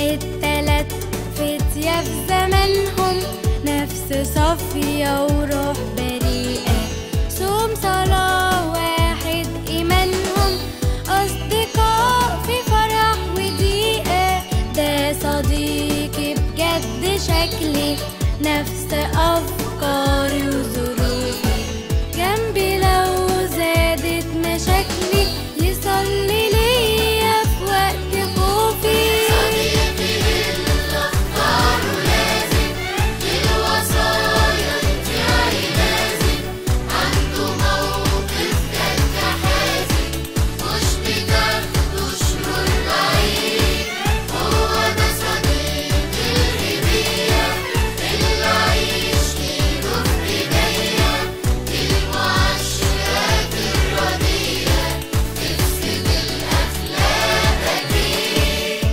التلات فتية في زمانهم نفس صافية وروح بريئة صوم صلاة واحد إيمانهم أصدقاء في فرح وضيقة ده صديقي بجد شكلي نفس أفكاري وظروفي جنبي لو زادت مشاكلي يصلي ليا في وقت خوفي صديقي اللي اختاره لازم للوصايا انتهاء لازم عنده موقف جد حازم مش بتاخده شرور بعيد هو ده صديق الهدية اللي عايش ايده في ايديا المؤشرات الرديئة تفسد الأخلاق أكيد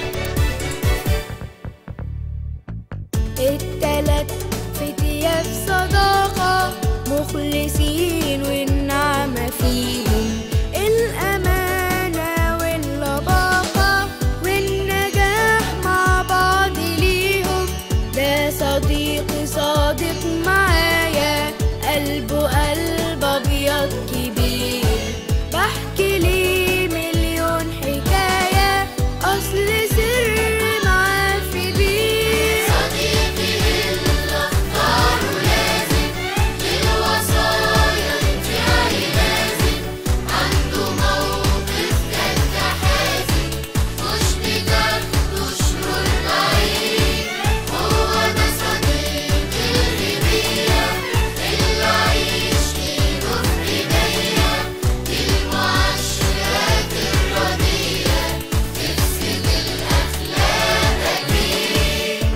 التلات فتية في صداقة مخلصين والنعمة فيهم الأمانة واللباقة والنجاح مع بعض ليهم ده صديقي صادق معايا قلبه قلب أبيض كبير بحكي ليه مليون حكاية أصل سر معاه في بيه صديقي اللي اختاره لازم للوصايا انتهاء لازم عنده موقف جد حازم مش بتاخده شرور بعيد هو ده صديق الهدية اللي عايش ايده في ايديا المؤشرات الرديئة تفسد الأخلاق أكيد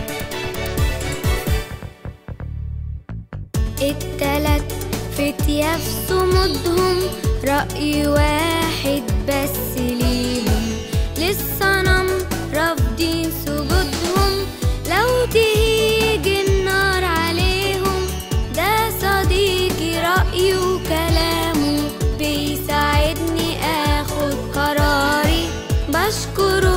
التلات فتية في صمودهم رأي واحد بس ليهم للصنم رافضين سجودهم لو تيجي النار عليهم ده صديقي رأيه وكلامه بيساعدني اخد قراري بشكره